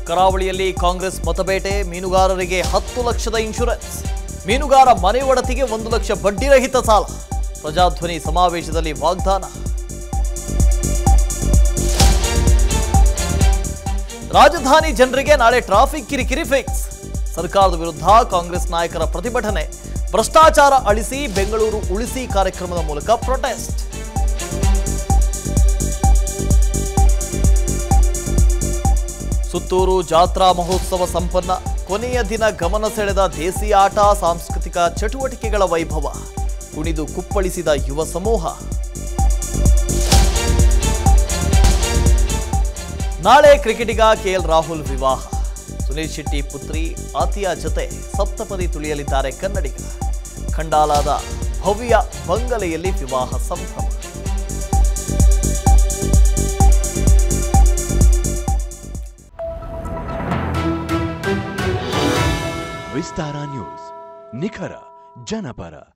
ಕರಾವಳಿಯಲ್ಲಿ ಕಾಂಗ್ರೆಸ್ ಮತಬೇಟೆ ಮೀನುಗಾರರಿಗೆ ಹತ್ತು ಲಕ್ಷದ ಇನ್ಶೂರೆನ್ಸ್ ಮೀನುಗಾರ ಮನೆ ಒಡತಿಗೆ ಒಂದು ಲಕ್ಷ ಬಡ್ಡಿರಹಿತ ಸಾಲ ಪ್ರಜಾಧ್ವನಿ ಸಮಾವೇಶದಲ್ಲಿ ವಾಗ್ದಾನ ರಾಜಧಾನಿ ಜನರಿಗೆ ನಾಳೆ ಟ್ರಾಫಿಕ್ ಕಿರಿಕಿರಿ ಫಿಕ್ಸ್ ಸರ್ಕಾರದ ವಿರುದ್ಧ ಕಾಂಗ್ರೆಸ್ ನಾಯಕರ ಪ್ರತಿಭಟನೆ ಭ್ರಷ್ಟಾಚಾರ ಅಳಿಸಿ ಬೆಂಗಳೂರು ಉಳಿಸಿ ಕಾರ್ಯಕ್ರಮದ ಮೂಲಕ ಪ್ರೊಟೆಸ್ಟ್ ಸುತ್ತೂರು ಜಾತ್ರಾ ಮಹೋತ್ಸವ ಸಂಪನ್ನ ಕೊನೆಯ ದಿನ ಗಮನ ಸೆಳೆದ ದೇಸಿ ಆಟ ಸಾಂಸ್ಕೃತಿಕ ಚಟುವಟಿಕೆಗಳ ವೈಭವ ಕುಣಿದು ಕುಪ್ಪಳಿಸಿದ ಯುವ ಸಮೂಹ ನಾಳೆ ಕ್ರಿಕೆಟಿಗ ಕೆಎಲ್ ರಾಹುಲ್ ವಿವಾಹ ಸುನೀಲ್ ಶೆಟ್ಟಿ ಪುತ್ರಿ ಆತಿಯಾ ಜೊತೆ ಸಪ್ತಪದಿ ತುಳಿಯಲಿದ್ದಾರೆ ಕನ್ನಡಿಗ ಖಂಡಾಲಾದ ಭವ್ಯ ಬಂಗಲೆಯಲ್ಲಿ ವಿವಾಹ ಸಂಭ್ರಮ ವಿಸ್ತಾರ ನ್ಯೂಸ್ ನಿಖರ ಜನಪರ